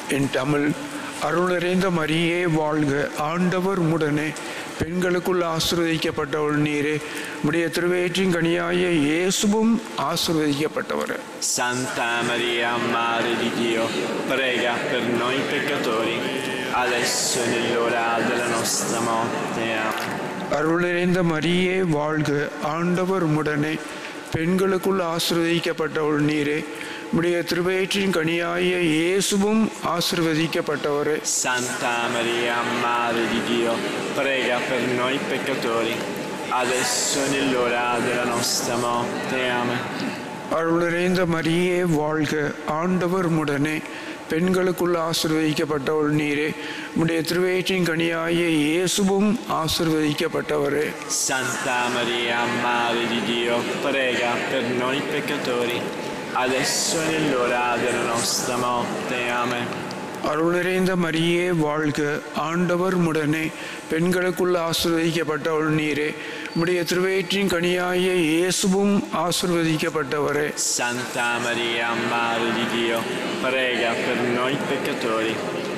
என் தமிழ் அருள் நிறைந்த மரியே வாழ்க ஆண்டவர் முடனே பெண்களுக்குள் ஆசீர்வதிக்கப்பட்டவள் நீரே உடைய திருவயிற்றின் கனியாய இயேசுவும் ஆசீர்வதிக்கப்பட்டவர் Santa Maria, Madre di Dio, prega per noi peccatori, adesso e nell'ora della nostra morte. Amen. அருள் நிறைந்த மரியே வாழ்க ஆண்டவர் முடனே பெண்களுக்குள் ஆசீர்வதிக்கப்பட்டவள் நீரே உடைய திருவயிற்றின் கனியாய இயேசுவும் ஆசீர்வதிக்கப்பட்டவரே Santa Maria, Madre di Dio, prega per noi peccatori, adesso e nell'ora della nostra morte. Amen. அருள் நிறைந்த மரியே வாழ்க ஆண்டவர் முடனே பெண்களுக்குள் ஆசீர்வதிக்கப்பட்டவள் நீரே உடைய திருவயிற்றின் கனியாய இயேசுவும் ஆசீர்வதிக்கப்பட்டவரே Santa Maria, Madre di Dio, prega per noi peccatori, adesso e nell'ora della nostra morte. Amen. அருள் நிறைந்த மரியே வாழ்க ஆண்டவர் முடனே பெண்களுக்குள் ஆசீர்வதிக்கப்பட்டவள் நீரே உடைய திருவயிற்றின் கனியாய இயேசுவும் ஆசீர்வதிக்கப்பட்டவரே Santa Maria, Madre di Dio, prega per noi peccatori,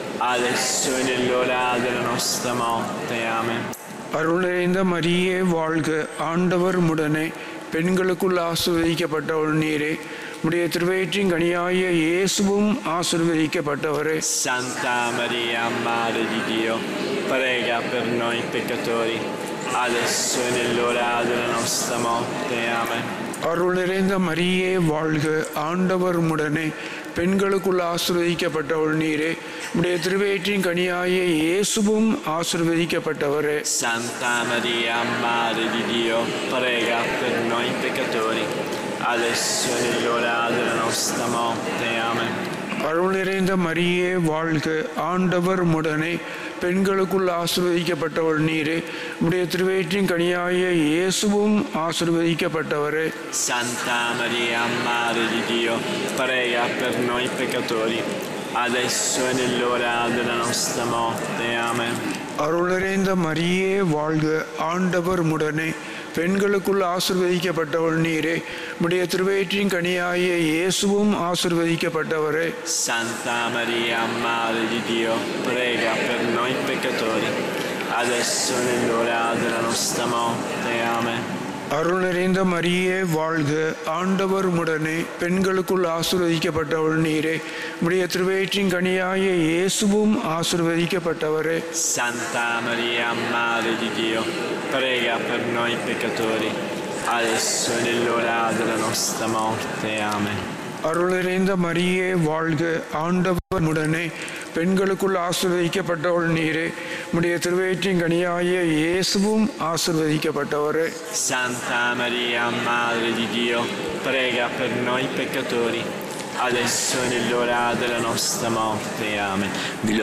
adesso e nell'ora della nostra morte. Amen. அருள் நிறைந்த மரியே வாழ்க ஆண்டவர் முடனே பெண்களுக்குள் ஆசீர்வதிக்கப்பட்டவள் நீரே உடைய திருவயிற்றின் கனியாய இயேசுவும் ஆசீர்வதிக்கப்பட்டவரே Santa Maria, Madre di Dio, prega per noi peccatori, adesso e nell'ora della nostra morte. Amen. அருள் நிறைந்த மரியே வாழ்க ஆண்டவர் முடனே பெண்களுக்குள் ஆசீர்வதிக்கப்பட்டவள் நீரே உடைய திருவயிற்றின் கனியாய இயேசுவும் ஆசீர்வதிக்கப்பட்டவரே Santa Maria, Madre di Dio, prega per noi peccatori, adesso e nell'ora della nostra morte. Amen. அருள் நிறைந்த மரியே வாழ்க ஆண்டவர் முடனே பெண்களுக்குள் ஆசீர்வதிக்கப்பட்டவள் நீரே உடைய திருவயிற்றின் கனியாய இயேசுவும் ஆசீர்வதிக்கப்பட்டவரே Santa Maria, Madre di Dio, prega per noi peccatori, adesso e nell'ora della nostra morte. Amen. அருள் நிறைந்த மரியே வாழ்க ஆண்டவர் முடனே பெண்களுக்குள் ஆசீர்வதிக்கப்பட்டவள் நீரே உடைய திருவயிற்றின் கனியாய இயேசுவும் ஆசீர்வதிக்கப்பட்டவரே Santa Maria, Madre di Dio, prega per noi peccatori, adesso e nell'ora della nostra morte. Amen. அருள் நிறைந்த மரியே வாழ்க ஆண்டவர் முடனே பெண்களுக்குள் ஆசீர்வதிக்கப்பட்டவள் நீரே உடைய திருவயிற்றின் கனியாய இயேசுவும் ஆசீர்வதிக்கப்பட்டவரே Santa Maria, Madre di Dio, prega per noi peccatori, adesso e nell'ora della nostra morte. Amen. அருள் நிறைந்த மரியே வாழ்க ஆண்டவர் முடனே பெண்களுக்குள் ஆசீர்வதிக்கப்பட்டவள் நீரே உடைய திருவயிற்றின் கனியாய இயேசுவும் ஆசீர்வதிக்கப்பட்டவரே Santa Maria, Madre di Dio, prega per noi peccatori, adesso e nell'ora della nostra morte. Amen. Vi